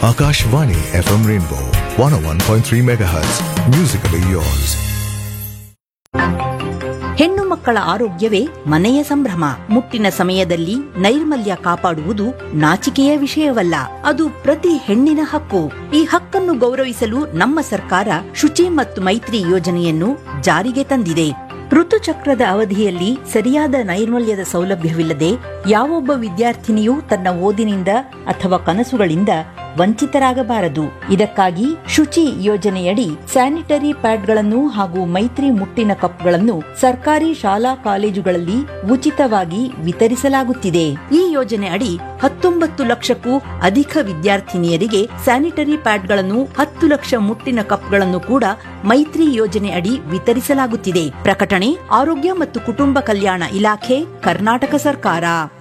Akashvani FM Rainbow 101.3 MHz. Musically yours. ಹೆಣ್ಣು ಮಕ್ಕಳ ಆರೋಗ್ಯವೇ ಮನೆಯ ಸಂಭ್ರಮ ಮುಟ್ಟಿನ ಸಮಯದಲ್ಲಿ ನೈರ್ಮಲ್ಯ ಕಾಪಾಡುವುದು ನಾಚಿಕೆಯ ವಿಷಯವಲ್ಲ ಅದು ಪ್ರತಿ ಹೆಣ್ಣಿನ ಹಕ್ಕು ಈ ಹಕ್ಕನ್ನು ಗೌರವಿಸಲು ನಮ್ಮ ಸರ್ಕಾರ ಶುಚಿ ಮತ್ತು ಮೈತ್ರಿ ಯೋಜನೆಯನ್ನು ಜಾರಿಗೆ ತಂದಿದೆ ಋತುಚಕ್ರದ ಅವಧಿಯಲ್ಲಿ ಸರಿಯಾದ ನೈರ್ಮಲ್ಯದ ಸೌಲಭ್ಯವಿಲ್ಲದೆ ಯಾವೊಬ್ಬ ವಿದ್ಯಾರ್ಥಿನಿಯೂ ತನ್ನ ಓದಿನಿಂದ ಅಥವಾ ಕನಸುಗಳಿಂದ ವಂಚಿತರಾಗಬಾರದು ಇದಕ್ಕಾಗಿ ಶುಚಿ ಯೋಜನೆಯಡಿ ಸ್ಯಾನಿಟರಿ ಪ್ಯಾಡ್ಗಳನ್ನು ಹಾಗೂ ಮೈತ್ರಿ ಮುಟ್ಟಿನ ಕಪ್ಗಳನ್ನು ಸರ್ಕಾರಿ ಶಾಲಾ ಕಾಲೇಜುಗಳಲ್ಲಿ ಉಚಿತವಾಗಿ ವಿತರಿಸಲಾಗುತ್ತಿದೆ ಈ ಯೋಜನೆ ಅಡಿ ಹತ್ತೊಂಬತ್ತು ಲಕ್ಷಕ್ಕೂ ಅಧಿಕ ವಿದ್ಯಾರ್ಥಿನಿಯರಿಗೆ ಸ್ಯಾನಿಟರಿ ಪ್ಯಾಡ್ಗಳನ್ನು ಹತ್ತು ಲಕ್ಷ ಮುಟ್ಟಿನ ಕಪ್ಗಳನ್ನು ಕೂಡ ಮೈತ್ರಿ ಯೋಜನೆ ಅಡಿ ವಿತರಿಸಲಾಗುತ್ತಿದೆ ಪ್ರಕಟಣೆ ಆರೋಗ್ಯ ಮತ್ತು ಕುಟುಂಬ ಕಲ್ಯಾಣ ಇಲಾಖೆ ಕರ್ನಾಟಕ ಸರ್ಕಾರ